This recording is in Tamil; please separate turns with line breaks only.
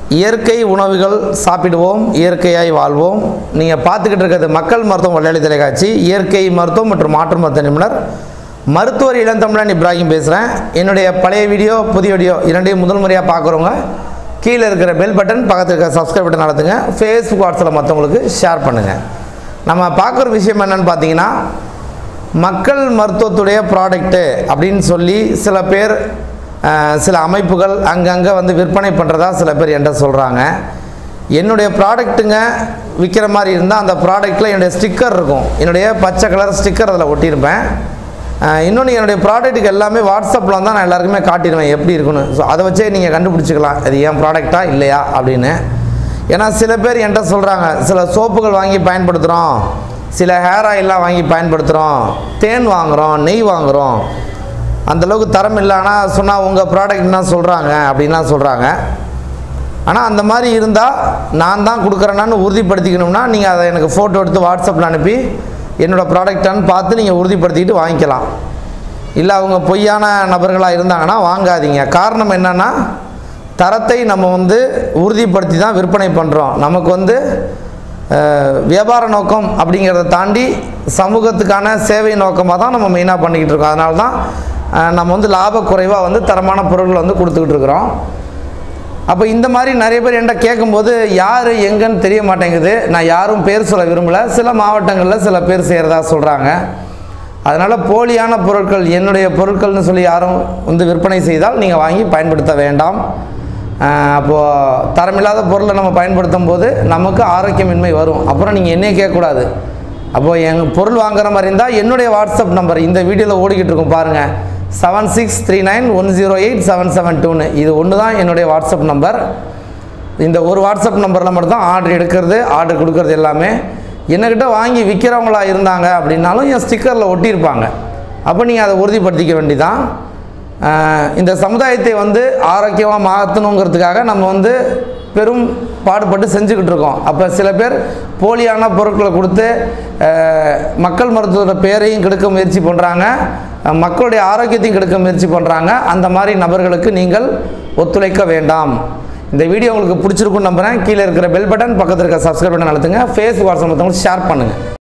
இயற்கை உணவுகள் சாப்பிடுவோம் இயற்கையாய் வாழ்வோம் நீங்கள் பார்த்துக்கிட்டு இருக்கிறது மக்கள் மருத்துவம் வலையொலி தொலைக்காட்சி இயற்கை மருத்துவம் மற்றும் மாற்று மருத்துவ நிபுணர் மருத்துவர் இளந்தமிழன் இப்ராஹிம் பேசுகிறேன் என்னுடைய பழைய வீடியோ புதிய வீடியோ இரண்டையும் முதல் முறையாக பார்க்குறவங்க கீழே இருக்கிற பெல் பட்டன் பக்கத்தில் இருக்கிற சப்ஸ்கிரைப் பட்டன் நடத்துங்க ஃபேஸ்புக் வாட்ஸ்அப்பில் மற்றவங்களுக்கு ஷேர் பண்ணுங்கள் நம்ம பார்க்குற விஷயம் என்னன்னு பார்த்தீங்கன்னா மக்கள் மருத்துவத்துடைய ப்ராடக்ட்டு அப்படின்னு சொல்லி சில பேர் அஹ், சில அமைப்புகள் அங்கங்கே வந்து விற்பனை பண்ணுறதா சில பேர் என்கிட்ட சொல்கிறாங்க என்னுடைய ப்ராடக்ட்டுங்க விற்கிற மாதிரி இருந்தால் அந்த ப்ராடக்ட்டில் என்னுடைய ஸ்டிக்கர் இருக்கும் என்னுடைய பச்சை கலர் ஸ்டிக்கர் அதில் ஒட்டியிருப்பேன் அஹ், இன்னொன்று என்னுடைய ப்ராடக்ட்டுக்கு எல்லாமே வாட்ஸ்அப்பில் தான் நான் எல்லாருக்குமே காட்டிடுவேன் எப்படி இருக்குன்னு ஸோ அதை வச்சே நீங்கள் கண்டுபிடிச்சிக்கலாம் அது ஏன் ப்ராடக்ட்டா இல்லையா அப்படின்னு ஏன்னா சில பேர் என்கிட்ட சொல்கிறாங்க சில சோப்புகள் வாங்கி பயன்படுத்துகிறோம் சில ஹேர் ஆயிலெலாம் வாங்கி பயன்படுத்துகிறோம் தேன் வாங்குகிறோம் நெய் வாங்குகிறோம் அந்தளவுக்கு தரம் இல்லைன்னா சொன்னால் உங்கள் ப்ராடக்ட் தான் சொல்கிறாங்க அப்படின்லாம் சொல்கிறாங்க ஆனால் அந்த மாதிரி இருந்தால் நான் தான் கொடுக்குறேனான்னு உறுதிப்படுத்திக்கணும்னா நீங்கள் அதை எனக்கு ஃபோட்டோ எடுத்து வாட்ஸ்அப்பில் அனுப்பி என்னோடய ப்ராடக்டான்னு பார்த்து நீங்கள் உறுதிப்படுத்திக்கிட்டு வாங்கிக்கலாம் இல்லை அவங்க பொய்யான நபர்களாக இருந்தாங்கன்னா வாங்காதீங்க காரணம் என்னென்னா தரத்தை நம்ம வந்து உறுதிப்படுத்தி தான் விற்பனை பண்ணுறோம் நமக்கு வந்து அஹ், வியாபார நோக்கம் அப்படிங்கிறத தாண்டி சமூகத்துக்கான சேவை நோக்கமாக தான் நம்ம மெயினாக பண்ணிக்கிட்டு இருக்கோம் அதனால தான் அஹ், நம்ம வந்து லாப குறைவாக வந்து தரமான பொருட்களை வந்து கொடுத்துக்கிட்டு இருக்கிறோம் அப்போ இந்த மாதிரி நிறைய பேர் என்கிட்ட கேட்கும்போது யார் எங்கன்னு தெரிய மாட்டேங்குது நான் யாரும் பேர் சொல்ல விரும்பலை சில மாவட்டங்களில் சில பேர் செய்கிறதா சொல்கிறாங்க அதனால் போலியான பொருட்கள் என்னுடைய பொருட்கள்னு சொல்லி யாரும் வந்து விற்பனை செய்தால் நீங்கள் வாங்கி பயன்படுத்த வேண்டாம் ஆஹ் அப்போது தரமில்லாத பொருளை நம்ம பயன்படுத்தும் போது நமக்கு ஆரோக்கியமின்மை வரும் அப்புறம் நீங்கள் என்னையே கேட்கக்கூடாது அப்போது என் பொருள் வாங்குற மாதிரி இருந்தால் என்னுடைய வாட்ஸ்அப் நம்பர் இந்த வீடியோவில் ஓடிக்கிட்டு இருக்கும் பாருங்கள் seven six three nine one zero eight seven seven டூன்னு இது ஒன்று தான் என்னுடைய வாட்ஸ்அப் நம்பர் இந்த ஒரு வாட்ஸ்அப் நம்பரில் மட்டும் தான் ஆர்டர் எடுக்கிறது ஆர்டர் கொடுக்கறது எல்லாமே என்கிட்ட வாங்கி விற்கிறவங்களா இருந்தாங்க அப்படின்னாலும் என் ஸ்டிக்கரில் ஒட்டியிருப்பாங்க அப்போ நீங்கள் அதை உறுதிப்படுத்திக்க வேண்டிதான் ஆஹ் இந்த சமுதாயத்தை வந்து ஆரோக்கியமாக மாற்றணுங்கிறதுக்காக நம்ம வந்து பெரும் பாடுபட்டு செஞ்சுக்கிட்டு இருக்கோம் அப்போ சில பேர் போலியான பொருட்களை கொடுத்து ஆஹ் மக்கள் மருத்துவரோட பேரையும் கெடுக்க முயற்சி பண்ணுறாங்க மக்களுடைய ஆரோக்கியத்தையும் கெடுக்க முயற்சி பண்ணுறாங்க அந்த மாதிரி நபர்களுக்கு நீங்கள் ஒத்துழைக்க வேண்டாம் இந்த வீடியோ உங்களுக்கு பிடிச்சிருக்குன்னு நம்புகிறேன் கீழே இருக்கிற பெல் பட்டன் பக்கத்தில் இருக்கிற சப்ஸ்கிரைப் பட்டன் அழுத்துங்க ஃபேஸ்புக் வாட்ஸ்அப் மற்றவங்களுக்கு ஷேர் பண்ணுங்கள்